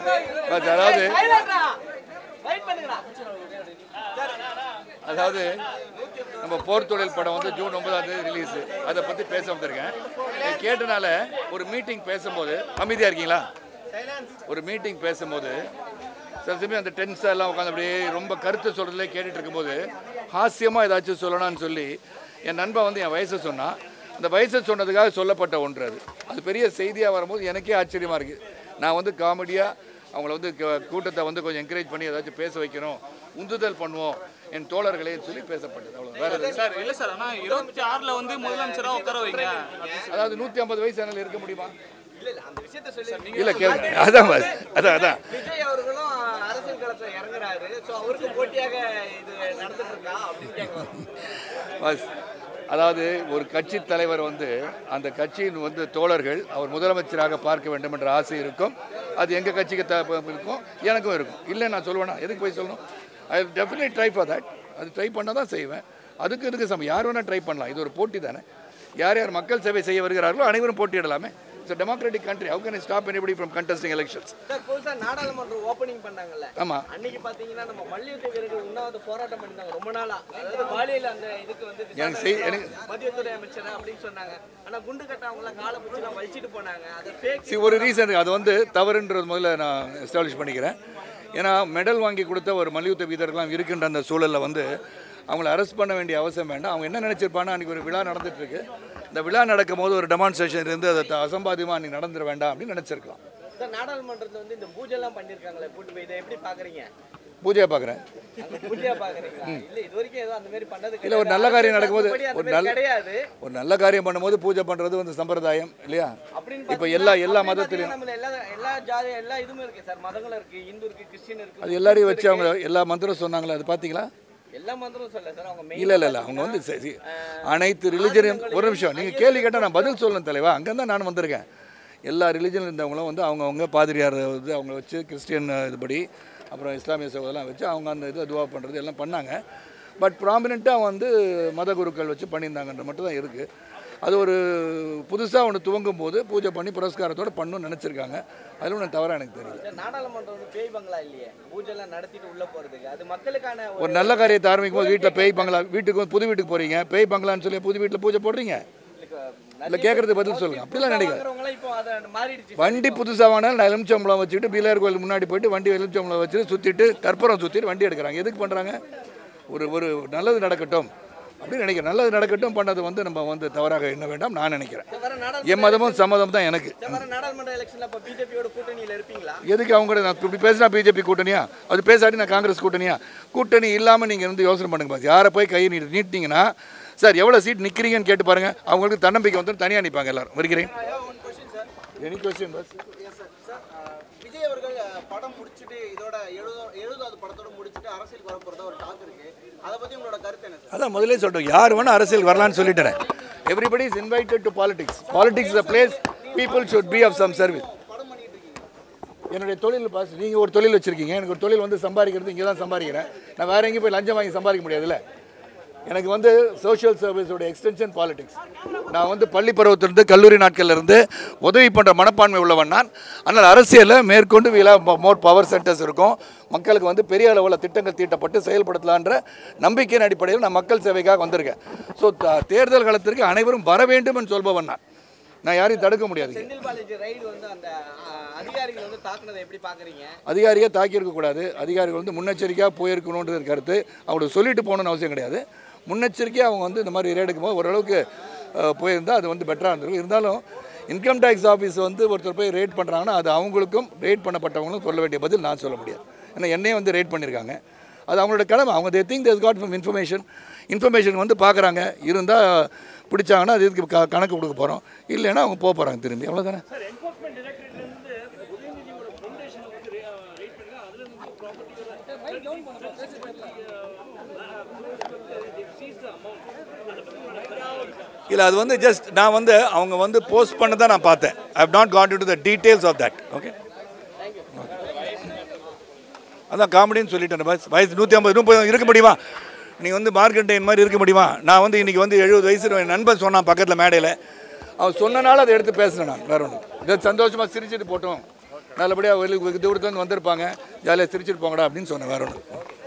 But அதாவது அதாவது நம்ம போர் தொழில் படம் வந்து ஜூன் ஒன்பதாம் தேதி ரிலீஸ் அதை பற்றி பேச வந்திருக்கேன் நீ கேட்டனால ஒரு மீட்டிங் பேசும்போது அமைதியாக இருக்கீங்களா ஒரு மீட்டிங் பேசும்போது சில சமயம் அந்த டென்ஸாக எல்லாம் உட்காந்து அப்படியே ரொம்ப கருத்து சொல்கிறதுலே கேட்டுட்டு இருக்கும்போது ஹாஸ்யமாக ஏதாச்சும் சொல்லணும்னு சொல்லி என் நண்பன் வந்து என் வயசை சொன்னான் அந்த வயசை சொன்னதுக்காக சொல்லப்பட்ட ஒன்று அது அது பெரிய செய்தியாக வரும்போது எனக்கே ஆச்சரியமாக இருக்குது நான் வந்து காமெடியாக அவங்கள வந்து க- கூட்டத்தை வந்து கொஞ்சம் என்கரேஜ் பண்ணி ஏதாச்சும் பேச வைக்கணும் உந்துதல் பண்ணுவோம் என் தோழர்களே சொல்லி பேசப்பட்டது அவ்வளோ வேற எதுவும் சார் இல்ல சார் ஆனா இருபத்தி ஆறுல வந்து முதலமைச்சரா உட்கார வைங்க அதாவது நூற்றி ஐம்பது வயசு ஆனாலும் இருக்க முடியுமா இல்ல இல்ல அந்த விஷயத்த சொல்லி இல்லை கேளுங்க அதான் பாஸ். அதான் அதான் விஜய் அவர்களும் அரசியல் களத்துல இறங்குறாரு சோ அவருக்கு போட்டியாக இது நடந்துட்டு இருக்கா அப்படின்னு கேட்கலாம் பாஸ் அதாவது ஒரு கட்சி தலைவர் வந்து அந்த கட்சியின் வந்து தோழர்கள் அவர் முதலமைச்சராக பார்க்க வேண்டும் என்ற ஆசை இருக்கும் அது எங்கள் கட்சிக்கு த இருக்கும் எனக்கும் இருக்கும் இல்லை நான் சொல்லுவேனா எதுக்கு போய் சொல்லணும் I definite try for that அது ட்ரை பண்ண தான் செய்வேன் அதுக்கு இதுக்கு சமம் யார் வேணால் ட்ரை பண்ணலாம் இது ஒரு போட்டி தானே யார் யார் மக்கள் சேவை செய்ய வருகிறார்களோ அனைவரும் போட்டியிடலாமே it's democratic country how can stop anybody from contesting elections sir புதுசா நாடாளுமன்றம் ஓபனிங் பண்ணாங்கல்ல ஆமாம் அன்னைக்கு பாத்தீங்கன்னா நம்ம மல்யுத்த வீரர்கள் உண்ணாவது போராட்டம் பண்ணிருந்தாங்க ரொம்ப நாளா அதாவது பாலியல் அந்த இதுக்கு வந்து எனக்கு செய்- எனக்கு- மத்தியத்துறை அமைச்சர் அப்படின்னு சொன்னாங்க ஆனா குண்டு கட்டவங்க எல்லாம் காலை பிடிச்சி எல்லாம் வலிச்சிட்டு போனாங்க அது ஃபேக் See, ஒரு ரீசன் அது வந்து தவறுன்றது முதல்ல நான் எஸ்டாப்ளிஷ் பண்ணிக்கிறேன் ஏன்னா மெடல் வாங்கி கொடுத்த ஒரு மல்யுத்த வீரர்கள்லாம் இருக்கின்ற அந்த சூழலில் வந்து அவங்கள அரெஸ்ட் பண்ண வேண்டிய அவசியம் வேண்டாம் அவங்க என்ன நினச்சிருப்பாங்கன்னா அன்றைக்கி ஒரு விழா நடந்துட்டு இருக்கு இந்த விழா நடக்கும் போது ஒரு டெமான்ஸ்ட்ரேஷன் இருந்து அதை த- அசம்பாவிதமா அன்றைக்கி நடந்துட வேண்டாம் அப்படின்னு நினச்சிருக்கலாம் சார் நாடாளுமன்றத்துல வந்து இந்த பூஜை எல்லாம் பண்ணிருக்காங்களே கூட்டு போய் இதை எப்படி பாக்குறீங்க பூஜையை பார்க்குறேன் அங்க பூஜையா பாக்குறீங்களா இல்ல இது வரைக்கும் ஏதோ அந்த மாதிரி பண்ணது இல்லை ஒரு நல்ல காரியம் நடக்கும்போது மத்தபடி அந்த ஒரு மாதிரி நல்ல கிடையாது ஒரு நல்ல காரியம் பண்ணும்போது பூஜை பண்ணுறது வந்து சம்பிரதாயம் இல்லையா அப்படின்னு இப்போ எல்லா எல்லா அப்படி மதத்திலையும் பாத்தீங்கன்னா நம்மள எல்லா எல்லா ஜாதி எல்லா இதுமே இருக்கு சார் மதங்களும் இருக்கு இந்து இருக்கு கிறிஸ்டின் இருக்கு அது எல்லாரையும் வச்சு அவங்க எல்லா மந்திரம் சொன்னாங்களே அது பார்த்தீங்களா எல்லா மந்திரம் சொல்ல சார் அவங்க மெயின் இல்லை இல்லை இல்லை அவங்க வந்து சரி, அனைத்து ரிலிஜனையும் ஒரு நிமிஷம் நீங்கள் கேள்வி கேட்டால் நான் பதில் சொல்லணும் தலைவா அங்கே தான் நான் வந்திருக்கேன் எல்லா ரிலிஜன் இருந்தவங்களும் வந்து அவங்கவுங்க பாதிரியார் வந்து அவங்க வச்சு கிறிஸ்டியன் இதுபடி அப்புறம் இஸ்லாமிய சகோதரெலாம் வச்சு அவங்க அந்த இது துவா பண்ணுறது எல்லாம் பண்ணாங்க பட் ப்ராமினெண்ட்டாக வந்து மத குருக்கள் வச்சு பண்ணியிருந்தாங்கன்ற மட்டும் தான் இருக்குது அது ஒரு புதுசாக ஒன்று துவங்கும் போது பூஜை பண்ணி புரஸ்காரத்தோடு பண்ணணும்னு நினச்சிருக்காங்க அதில் ஒன்றும் தவறாக எனக்கு தெரியல சார், நாடாளுமன்றம் வந்து பேய் பங்களா இல்லையே பூஜை எல்லாம் நடத்திட்டு உள்ள போறதுக்கு அது மக்களுக்கான ஒரு ஒரு நல்ல காரியத்தை ஆரம்பிக்கும் போது வீட்டில் பேய் பங்களா வீட்டுக்கு வந்து புது வீட்டுக்கு போகிறீங்க பேய் பங்களான்னு சொல்லி புது வீட்டில் பூஜை போடுறீங்க இல்லை கேட்குறதுக்கு பதில் சொல்லுங்கள் அப்படிலாம் நினைக்கிறேன் வாங்குறவங்க எல்லாம் இப்போ அதை மாறிடுச்சு வண்டி புதுசாக வாங்கினாலும் நான் எலுமிச்சம்பளம் வச்சுக்கிட்டு பிள்ளையார் கோயில் முன்னாடி போயிட்டு வண்டி எலுமிச்சம்பளம் வச்சுட்டு சுற்றிட்டு கற்பூரம் சுற்றிட்டு வண்டி எடுக்கிறாங்க எதுக்கு பண்ணுறாங்க ஒரு ஒரு நல்லது நடக்கட்டும் அப்படின்னு நினைக்கிறேன் நல்லது நடக்கட்டும் பண்ணது வந்து நம்ம வந்து தவறாக எண்ண வேண்டாம் நான் நினைக்கிறேன் சார், வர நாடாளு என் மதமும் சம்மதம் தான் எனக்கு சார், வர நாடாளுமன்ற எலெக்ஷன்ல அப்ப பிஜேபியோட கூட்டணியில இருப்பீங்களா எதுக்கு அவங்க கூட நான் இப்படி பேசினா பிஜேபி கூட்டணியா அது பேசாட்டி நான் காங்கிரஸ் கூட்டணியா கூட்டணி இல்லாமல் நீங்கள் வந்து யோசனை பண்ணுங்க பாஸ் யாரை போய் கையை நீட்டு நீட்டினீங்கன்னா சார் எவ்வளோ சீட் நிற்கிறீங்கன்னு கேட்டு பாருங்க அவங்களுக்கு தன்னம்பிக்கை வந்து தனியாக நிற்பாங்க எல்லாரும் வருகிறேன் எனி கொஸ்டின் பஸ் விஜய் அவர்கள் அஹ், படம் முடிச்சுட்டு இதோட எழுபதோ எழுபதாவது படத்தோட முடிச்சுட்டு அரசியலுக்கு வர போறதா ஒரு டாக் இருக்கு அதை பத்தி உங்களோட கருத்து என்ன சார் அதான் முதல்ல சொல்லிட்டோம் யார் வேணால் அரசியல் வரலான்னு சொல்லிட்டேன் everybody is invited to politics politics a place people should be of some service என்னுடைய தொழில் பாஸ் நீங்கள் ஒரு தொழில் வச்சுருக்கீங்க எனக்கு ஒரு தொழில் வந்து சம்பாதிக்கிறது இங்கே தான் சம்பாதிக்கிறேன் நான் வேறு எங்கேயும் போய் லஞ்சம் வாங்கி சம்பாதிக்க முடியாதுல்ல எனக்கு வந்து சோஷியல் சர்வீஸோட எக்ஸ்டென்ஷன் பாலிடிக்ஸ் நான் வந்து பள்ளி பருவத்திலிருந்து கல்லூரி நாட்கள்ல இருந்து உதவி பண்ணுற மனப்பான்மை உள்ளவன் நான் ஆனால் அரசியலில் மேற்கொண்டு வீலா மோர் பவர் சென்டர்ஸ் இருக்கும் மக்களுக்கு வந்து பெரிய அளவில் திட்டங்கள் தீட்டப்பட்டு செயல்படுத்தலான்ற நம்பிக்கையின் அடிப்படையில் நான் மக்கள் சேவைக்காக வந்திருக்கேன் ஸோ தேர்தல் காலத்திற்கு அனைவரும் வர வேண்டும் என்று சொல்பவன் நான் நான் யாரையும் தடுக்க முடியாது செந்தில் பாலாஜி ரைடு வந்து அந்த அஹ், அதிகாரிகள் வந்து தாக்குனதை எப்படி பாக்குறீங்க அதிகாரியை தாக்கியிருக்கக்கூடாது அதிகாரிகள் வந்து முன்னெச்சரிக்கையாக போயிருக்கணுன்றது கருத்து அவங்களுக்கு சொல்லிட்டு போகணும்னு அவசியம் கிடையாது முன்னெச்சரிக்கையாக அவங்க வந்து இந்த மாதிரி ரேடுக்கும் போது ஓரளவுக்கு அஹ், போயிருந்தால் அது வந்து பெட்டராக இருந்திருக்கும் இருந்தாலும் இன்கம் டேக்ஸ் ஆஃபீஸ் வந்து ஒருத்தர் போய் ரேட் பண்ணுறாங்கன்னா அது அவங்களுக்கும் ரேட் பண்ணப்பட்டவங்களுக்கும் சொல்ல வேண்டிய பதில் நான் சொல்ல முடியாது ஏன்னா என்னையும் வந்து ரேட் பண்ணியிருக்காங்க அது அவங்களோட கடமை அவங்க they think this got from information information வந்து பார்க்குறாங்க இருந்தால் பிடிச்சாங்கன்னா அது இதுக்கு க- கணக்கு கொடுக்க போகிறோம் இல்லைன்னா அவங்க போக போகிறாங்க திரும்பி அவ்வளோதானே இல்லை அது வந்து ஜஸ்ட் நான் வந்து அவங்க வந்து போஸ்ட் பண்ண தான் நான் பார்த்தேன் I have not got to the details of that okay அதான் காமெடின்னு சொல்லிட்டேன் பஸ் வயசு நூற்றி ஐம்பது முப்பது இருக்க முடியுமா நீங்கள் வந்து மார்க்கெட்டைன் மாதிரி இருக்க முடியுமா நான் வந்து இன்றைக்கி வந்து எழுபது வயசு என் நண்பன் சொன்னான் பக்கத்தில் மேடையில் அவன் சொன்னனால அதை எடுத்து பேசுனேன் நான் வேற ஒன்று இதை சந்தோஷமாக சிரிச்சிட்டு போட்டோம் நல்லபடியாக வெகு வெகு தூரத்துலேருந்து வந்திருப்பாங்க ஜாலியாக சிரிச்சிட்டு போங்கடா அப்படின்னு சொன்னேன் வேற ஒன்று